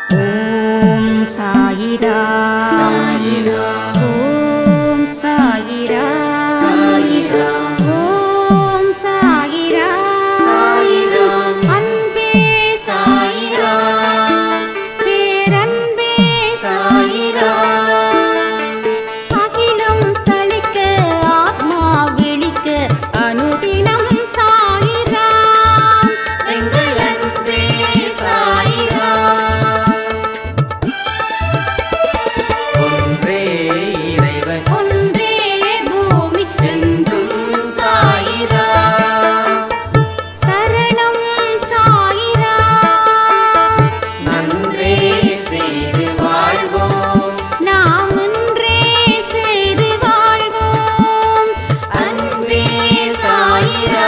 ஓம் சாயிரா சாயிரா ஓம் சாயிரா சாயிரா ஓம் சாயிரா சாயிரா அன்பே சாயிரா பேரன்பே சாயிரா அகிலம் தளிக்க ஆத்மா விழிக்க அனுதினம் சாயிரா எங்கள் அன்பே சாயிரா ஒன்றே இறைவன் ஒன்றே பூமிக்கென்றும் என்றும் சாயிரா சரணம் சாயிரா நன்றே செய்து வாழ்வோம் நாம் ஒன்றே செய்து வாழ்வோம் அன்பே சாயிரா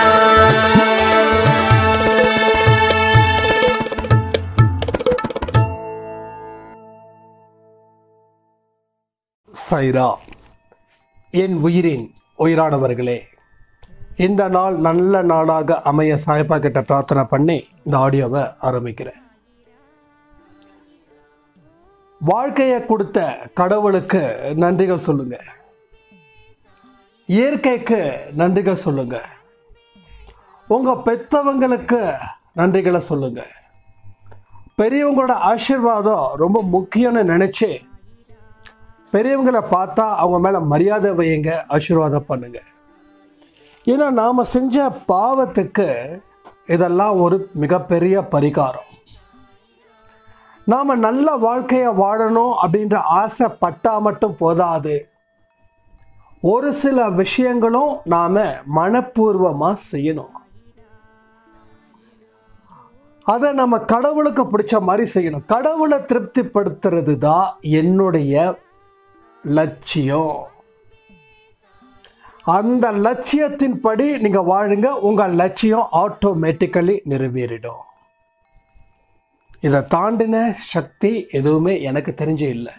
சைரா என் உயிரின் உயிரானவர்களே இந்த நாள் நல்ல நாளாக அமைய சாயப்பா கிட்ட பிரார்த்தனை பண்ணி இந்த ஆடியோவை ஆரம்பிக்கிறேன் வாழ்க்கையை கொடுத்த கடவுளுக்கு நன்றிகள் சொல்லுங்க இயற்கைக்கு நன்றிகள் சொல்லுங்க உங்க பெத்தவங்களுக்கு நன்றிகளை சொல்லுங்க பெரியவங்களோட ஆசீர்வாதம் ரொம்ப முக்கியம்னு நினைச்சு பெரியவங்களை பார்த்தா அவங்க மேலே மரியாதை வையுங்க ஆசீர்வாதம் பண்ணுங்க ஏன்னா நாம் செஞ்ச பாவத்துக்கு இதெல்லாம் ஒரு மிகப்பெரிய பரிகாரம் நாம் நல்ல வாழ்க்கையை வாழணும் அப்படின்ற ஆசைப்பட்டா மட்டும் போதாது ஒரு சில விஷயங்களும் நாம் மனப்பூர்வமாக செய்யணும் அதை நம்ம கடவுளுக்கு பிடிச்ச மாதிரி செய்யணும் கடவுளை திருப்திப்படுத்துறது தான் என்னுடைய லட்சியம் அந்த லட்சியத்தின்படி நீங்கள் வாழுங்க உங்கள் லட்சியம் ஆட்டோமேட்டிக்கலி நிறைவேறிடும் இதை தாண்டின சக்தி எதுவுமே எனக்கு தெரிஞ்சு இல்லை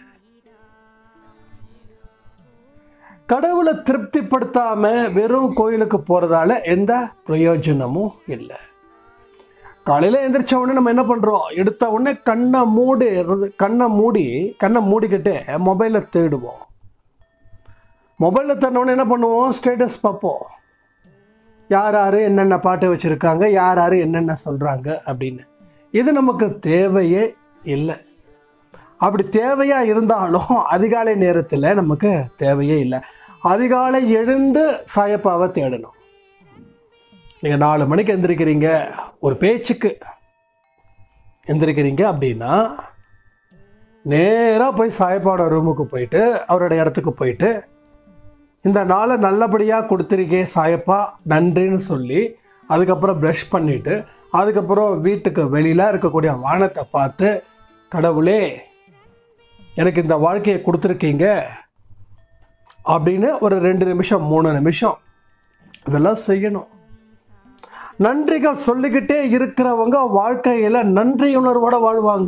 கடவுளை திருப்திப்படுத்தாம வெறும் கோயிலுக்கு போறதால எந்த பிரயோஜனமும் இல்லை காலையில் எந்திரிச்ச உடனே நம்ம என்ன பண்ணுறோம் எடுத்த உடனே கண்ணை மூடி கண்ணை மூடி கண்ணை மூடிக்கிட்டு மொபைலில் தேடுவோம் மொபைலில் தேடின உடனே என்ன பண்ணுவோம் ஸ்டேட்டஸ் பார்ப்போம் யார் யார் என்னென்ன பாட்டு வச்சுருக்காங்க யார் யார் என்னென்ன சொல்கிறாங்க அப்படின்னு இது நமக்கு தேவையே இல்லை அப்படி தேவையாக இருந்தாலும் அதிகாலை நேரத்தில் நமக்கு தேவையே இல்லை அதிகாலை எழுந்து சாயப்பாவை தேடணும் நீங்கள் நாலு மணிக்கு எந்திரிக்கிறீங்க ஒரு பேச்சுக்கு எந்திரிக்கிறீங்க அப்படின்னா நேராக போய் சாயப்பாவோட ரூமுக்கு போயிட்டு அவரோட இடத்துக்கு போயிட்டு இந்த நாளை நல்லபடியாக கொடுத்துருக்கே சாயப்பா நன்றின்னு சொல்லி அதுக்கப்புறம் ப்ரஷ் பண்ணிவிட்டு அதுக்கப்புறம் வீட்டுக்கு வெளியில் இருக்கக்கூடிய வானத்தை பார்த்து கடவுளே எனக்கு இந்த வாழ்க்கையை கொடுத்துருக்கீங்க அப்படின்னு ஒரு ரெண்டு நிமிஷம் மூணு நிமிஷம் இதெல்லாம் செய்யணும் நன்றிகள் சொல்லிக்கிட்டே இருக்கிறவங்க வாழ்க்கையில் நன்றி உணர்வோட வாழ்வாங்க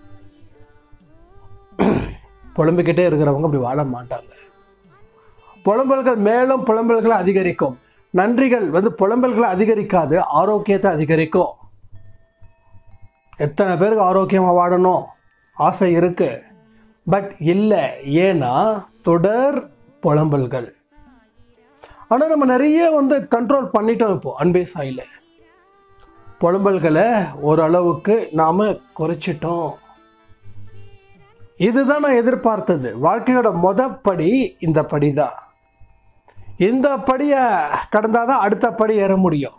புலம்பிக்கிட்டே இருக்கிறவங்க அப்படி வாழ மாட்டாங்க புலம்பல்கள் மேலும் புலம்பல்களை அதிகரிக்கும் நன்றிகள் வந்து புலம்பல்களை அதிகரிக்காது ஆரோக்கியத்தை அதிகரிக்கும் எத்தனை பேருக்கு ஆரோக்கியமாக வாழணும் ஆசை இருக்கு பட் இல்லை ஏன்னா தொடர் புலம்பல்கள் ஆனால் நம்ம நிறைய வந்து கண்ட்ரோல் பண்ணிட்டோம் இப்போ அன்பே சாயில புலம்பல்களை ஓரளவுக்கு நாம் குறைச்சிட்டோம் இதுதான் நான் எதிர்பார்த்தது வாழ்க்கையோட மொத படி இந்த படி தான் இந்த படியை கடந்தால் தான் அடுத்த படி ஏற முடியும்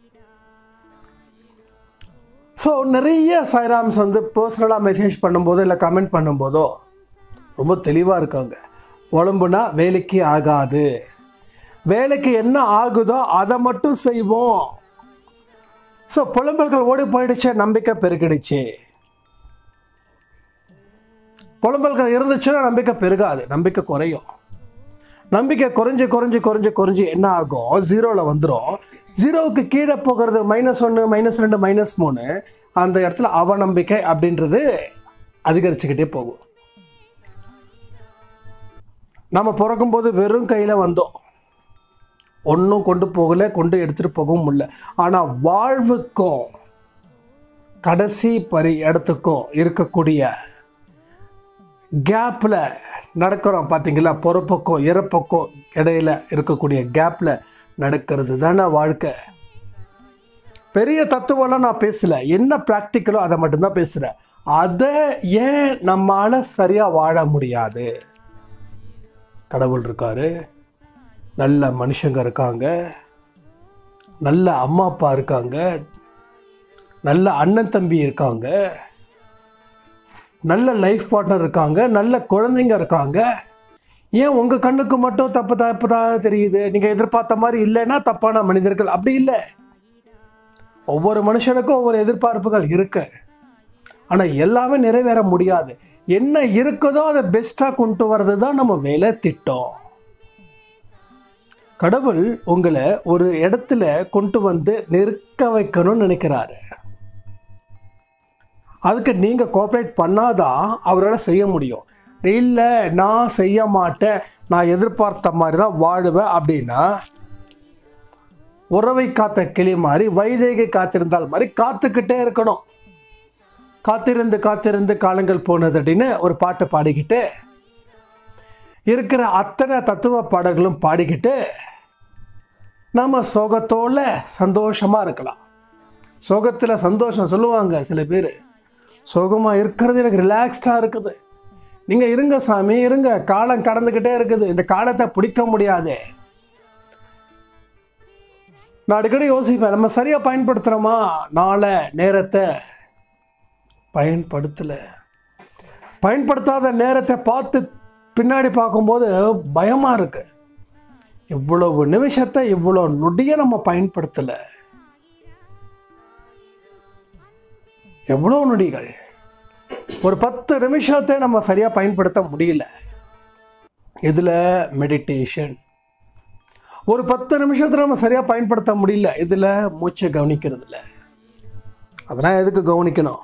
ஸோ நிறைய சாய்ராம்ஸ் வந்து பர்சனலாக மெசேஜ் பண்ணும்போதோ இல்லை கமெண்ட் பண்ணும்போதோ ரொம்ப தெளிவாக இருக்காங்க உடம்புனா வேலைக்கு ஆகாது வேலைக்கு என்ன ஆகுதோ அதை மட்டும் செய்வோம் ஸோ புலம்பல்கள் ஓடி போயிடுச்சு நம்பிக்கை பெருகிடுச்சு புலம்பல்கள் இருந்துச்சுன்னா நம்பிக்கை பெருகாது நம்பிக்கை குறையும் நம்பிக்கை குறைஞ்சு குறைஞ்சு குறைஞ்சு குறைஞ்சு என்ன ஆகும் ஜீரோவில் வந்துடும் ஜீரோவுக்கு கீழே போகிறது மைனஸ் ஒன்று மைனஸ் ரெண்டு மைனஸ் மூணு அந்த இடத்துல அவநம்பிக்கை அப்படின்றது அதிகரிச்சுக்கிட்டே போகும் நம்ம பிறக்கும்போது வெறும் கையில் வந்தோம் ஒன்றும் கொண்டு போகல கொண்டு எடுத்துகிட்டு போகவும் முடியல ஆனால் வாழ்வுக்கும் கடைசி பரி இடத்துக்கும் இருக்கக்கூடிய கேப்பில் நடக்கிறோம் பார்த்தீங்களா பொறுப்புக்கும் இறப்புக்கும் இடையில இருக்கக்கூடிய கேப்பில் நடக்கிறது தானே வாழ்க்கை பெரிய தத்துவம்லாம் நான் பேசல என்ன ப்ராக்டிக்கலோ அதை மட்டும்தான் பேசுகிறேன் அதை ஏன் நம்மால் சரியாக வாழ முடியாது கடவுள் இருக்காரு நல்ல மனுஷங்க இருக்காங்க நல்ல அம்மா அப்பா இருக்காங்க நல்ல அண்ணன் தம்பி இருக்காங்க நல்ல லைஃப் பார்ட்னர் இருக்காங்க நல்ல குழந்தைங்க இருக்காங்க ஏன் உங்கள் கண்ணுக்கு மட்டும் தப்பு தப்புதாக தெரியுது நீங்கள் எதிர்பார்த்த மாதிரி இல்லைன்னா தப்பான மனிதர்கள் அப்படி இல்லை ஒவ்வொரு மனுஷனுக்கும் ஒவ்வொரு எதிர்பார்ப்புகள் இருக்கு ஆனால் எல்லாமே நிறைவேற முடியாது என்ன இருக்குதோ அதை பெஸ்ட்டாக கொண்டு வர்றது தான் நம்ம வேலை திட்டம் கடவுள் உங்களை ஒரு இடத்துல கொண்டு வந்து நிற்க வைக்கணும்னு நினைக்கிறாரு அதுக்கு நீங்கள் கோஆப்ரேட் பண்ணாதான் அவரால் செய்ய முடியும் இல்லை நான் செய்ய மாட்டேன் நான் எதிர்பார்த்த மாதிரி தான் வாழுவேன் அப்படின்னா உறவை காத்த கிளி மாதிரி வைதேகி காத்திருந்தால் மாதிரி காத்துக்கிட்டே இருக்கணும் காத்திருந்து காத்திருந்து காலங்கள் போனது அப்படின்னு ஒரு பாட்டு பாடிக்கிட்டு இருக்கிற அத்தனை தத்துவ பாடல்களும் பாடிக்கிட்டு நம்ம சோகத்தோட சந்தோஷமாக இருக்கலாம் சோகத்தில் சந்தோஷம் சொல்லுவாங்க சில பேர் சோகமாக இருக்கிறது எனக்கு ரிலாக்ஸ்டாக இருக்குது நீங்கள் இருங்க சாமி இருங்க காலம் கடந்துக்கிட்டே இருக்குது இந்த காலத்தை பிடிக்க முடியாது நான் அடிக்கடி யோசிப்பேன் நம்ம சரியாக பயன்படுத்துகிறோமா நாளை நேரத்தை பயன்படுத்தலை பயன்படுத்தாத நேரத்தை பார்த்து பின்னாடி பார்க்கும்போது பயமாக இருக்கு இவ்வளவு நிமிஷத்தை இவ்வளோ நொடியை நம்ம பயன்படுத்தலை எவ்வளோ நொடிகள் ஒரு பத்து நிமிஷத்தை நம்ம சரியாக பயன்படுத்த முடியல இதில் மெடிடேஷன் ஒரு பத்து நிமிஷத்தில் நம்ம சரியாக பயன்படுத்த முடியல இதில் மூச்சை கவனிக்கிறதுல அதெல்லாம் எதுக்கு கவனிக்கணும்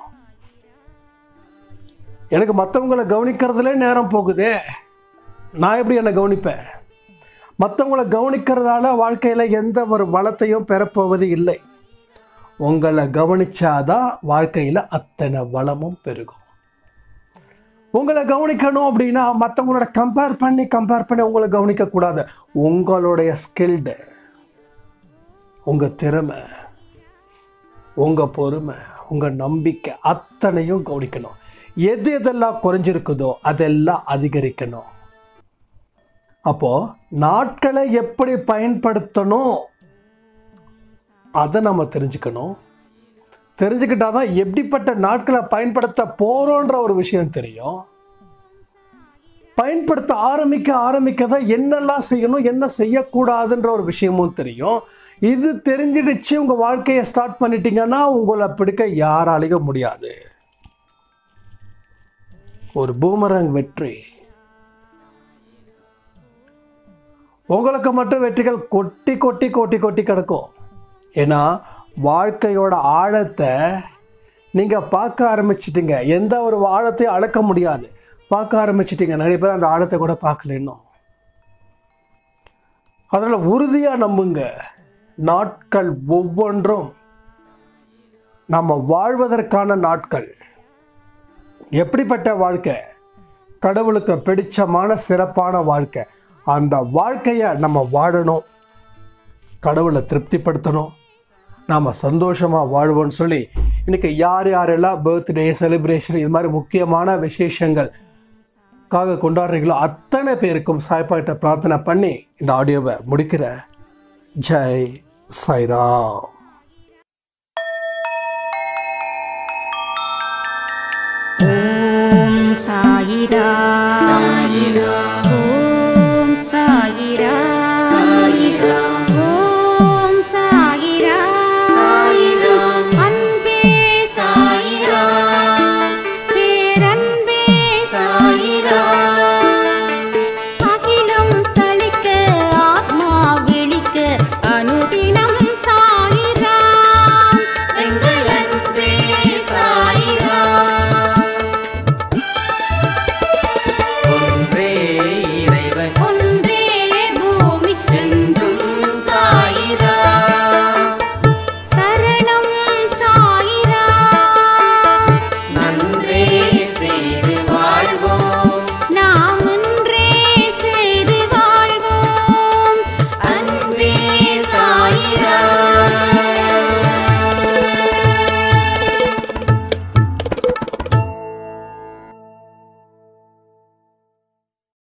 எனக்கு மற்றவங்களை கவனிக்கிறதுல நேரம் போகுதே நான் எப்படி என்னை கவனிப்பேன் மற்றவங்களை கவனிக்கிறதால வாழ்க்கையில் எந்த ஒரு வளத்தையும் பெறப்போவது இல்லை உங்களை கவனிச்சாதான் வாழ்க்கையில் அத்தனை வளமும் பெருகும் உங்களை கவனிக்கணும் அப்படின்னா மற்றவங்களோட கம்பேர் பண்ணி கம்பேர் பண்ணி உங்களை கவனிக்கக்கூடாது உங்களுடைய ஸ்கில்டு உங்கள் திறமை உங்கள் பொறுமை உங்கள் நம்பிக்கை அத்தனையும் கவனிக்கணும் எது எதெல்லாம் குறைஞ்சிருக்குதோ அதெல்லாம் அதிகரிக்கணும் அப்போது நாட்களை எப்படி பயன்படுத்தணும் அதை நம்ம தெரிஞ்சுக்கணும் தெரிஞ்சுக்கிட்டா தான் எப்படிப்பட்ட நாட்களை பயன்படுத்த போகிறோன்ற ஒரு விஷயம் தெரியும் பயன்படுத்த ஆரம்பிக்க ஆரம்பிக்க தான் என்னெல்லாம் செய்யணும் என்ன செய்யக்கூடாதுன்ற ஒரு விஷயமும் தெரியும் இது தெரிஞ்சிடுச்சு உங்கள் வாழ்க்கையை ஸ்டார்ட் பண்ணிட்டீங்கன்னா உங்களை பிடிக்க யாராலையும் முடியாது ஒரு பூமரங் வெற்றி உங்களுக்கு மட்டும் வெற்றிகள் கொட்டி கொட்டி கொட்டி கொட்டி கிடக்கும் ஏன்னா வாழ்க்கையோட ஆழத்தை நீங்கள் பார்க்க ஆரம்பிச்சிட்டிங்க எந்த ஒரு ஆழத்தையும் அளக்க முடியாது பார்க்க ஆரம்பிச்சிட்டிங்க நிறைய பேர் அந்த ஆழத்தை கூட பார்க்கல இன்னும் அதனால் உறுதியாக நம்புங்க நாட்கள் ஒவ்வொன்றும் நம்ம வாழ்வதற்கான நாட்கள் எப்படிப்பட்ட வாழ்க்கை கடவுளுக்கு பிடிச்சமான சிறப்பான வாழ்க்கை அந்த வாழ்க்கையை நம்ம வாழணும் கடவுளை திருப்திப்படுத்தணும் நாம் சந்தோஷமாக வாழ்வோம்னு சொல்லி இன்றைக்கி யார் யாரெல்லாம் பர்த்டே செலிப்ரேஷன் இது மாதிரி முக்கியமான விசேஷங்கள் காக கொண்டாடுறீங்களோ அத்தனை பேருக்கும் சாய்ப்பாட்ட பிரார்த்தனை பண்ணி இந்த ஆடியோவை முடிக்கிற ஜெய் சாய்ராம் ஓம் சாயிரா சாயிரா ஓம் சாயிரா சாயிரா ஓம் சாயிரா சாயிரா அன்பே சாயிரா பேரன்பே சாயிரா அகிலம் தளிக்க ஆத்மா விழிக்க அனுதினம் சாயிரா எங்கள் அன்பே சாயிரா ஒன்றே சாயிராம்